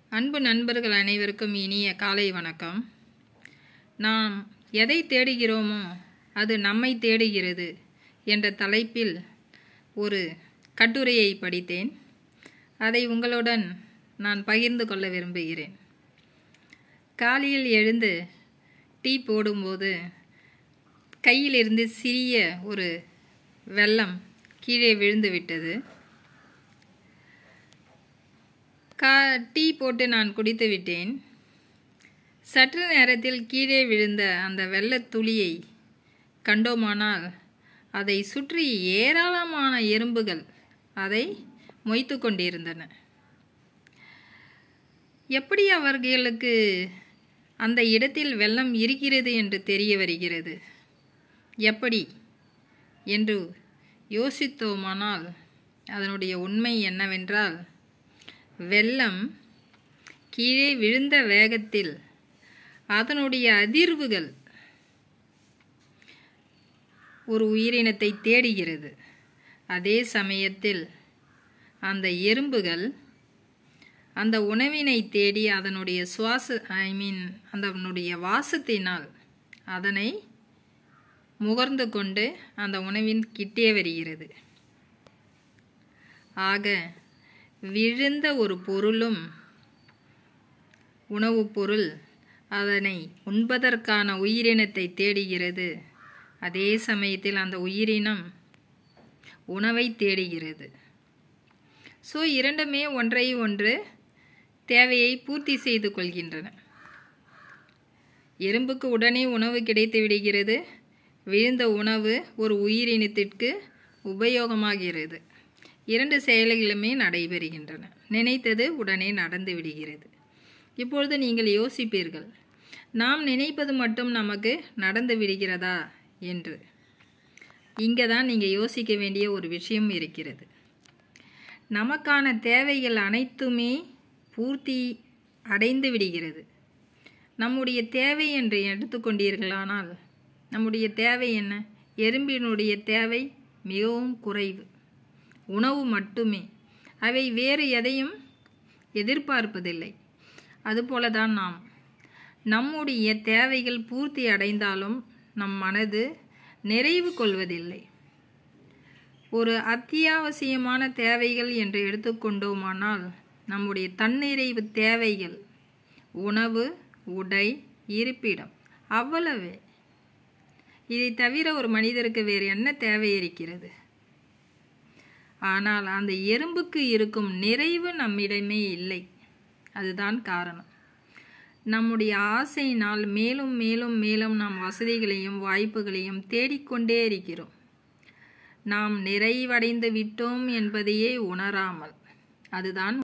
அன்பு நண்பர்கள் அனைவருக்கும் இனிய காலை வணக்கம் நாம் எதை தேடுகிறோமோ அது நம்மை தேடுகிறது என்ற தலைப்பில் ஒரு கட்டுரையை படித்தேன் அதை உங்களுடன் நான் பகிர்ந்து கொள்ள விரும்புகிறேன் காலையில் எழுந்து டீ போடும்போது கையிலிருந்து சிறிய ஒரு வெள்ளம் கீழே விழுந்து விட்டது கா டீ போட்டு நான் குடித்து விட்டேன் சற்று நேரத்தில் கீழே விழுந்த அந்த வெள்ளத் துளியை கண்டோமானால் அதை சுற்றி ஏராளமான எறும்புகள் அதை மொய்த்து கொண்டிருந்தன எப்படி அவர்களுக்கு அந்த இடத்தில் வெள்ளம் இருக்கிறது என்று தெரிய வருகிறது எப்படி என்று யோசித்தோமானால் அதனுடைய உண்மை என்னவென்றால் வெள்ளம் கீழே விழுந்த வேகத்தில் அதனுடைய அதிர்வுகள் ஒரு உயிரினத்தை தேடுகிறது அதே சமயத்தில் அந்த எறும்புகள் அந்த உணவினை தேடி அதனுடைய சுவாச ஐ மீன் அதனுடைய வாசத்தினால் அதனை முகர்ந்து கொண்டு அந்த உணவின் கிட்டே வருகிறது ஆக விழுந்த ஒரு பொருளும் உணவுப் பொருள் அதனை உண்பதற்கான உயிரினத்தை தேடுகிறது அதே சமயத்தில் அந்த உயிரினம் உணவை தேடுகிறது ஸோ இரண்டுமே ஒன்றை ஒன்று தேவையை பூர்த்தி செய்து கொள்கின்றன எறும்புக்கு உடனே உணவு கிடைத்து விடுகிறது விழுந்த உணவு ஒரு உயிரினத்திற்கு உபயோகமாகிறது இரண்டு செயல்களுமே நடைபெறுகின்றன நினைத்தது உடனே நடந்து விடுகிறது இப்பொழுது நீங்கள் யோசிப்பீர்கள் நாம் நினைப்பது மட்டும் நமக்கு நடந்து விடுகிறதா என்று இங்கே தான் நீங்கள் யோசிக்க வேண்டிய ஒரு விஷயம் இருக்கிறது நமக்கான தேவைகள் அனைத்துமே பூர்த்தி அடைந்து விடுகிறது நம்முடைய தேவை என்று எடுத்துக்கொண்டீர்களானால் நம்முடைய தேவை என்ன எறும்பினுடைய தேவை மிகவும் குறைவு உணவு மட்டுமே அவை வேறு எதையும் எதிர்பார்ப்பதில்லை அதுபோல தான் நாம் நம்முடைய தேவைகள் பூர்த்தி அடைந்தாலும் நம் மனது நிறைவு கொள்வதில்லை ஒரு அத்தியாவசியமான தேவைகள் என்று எடுத்துக்கொண்டோமானால் நம்முடைய தன்னிறைவு தேவைகள் உணவு உடை இருப்பிடம் அவ்வளவே இதை தவிர ஒரு மனிதருக்கு வேறு என்ன தேவை இருக்கிறது ஆனால் அந்த எறும்புக்கு இருக்கும் நிறைவு நம்மிடமே இல்லை அதுதான் காரணம் நம்முடைய ஆசையினால் மேலும் மேலும் மேலும் நாம் வசதிகளையும் வாய்ப்புகளையும் தேடிக்கொண்டே இருக்கிறோம் நாம் நிறைவடைந்து விட்டோம் என்பதையே உணராமல் அதுதான்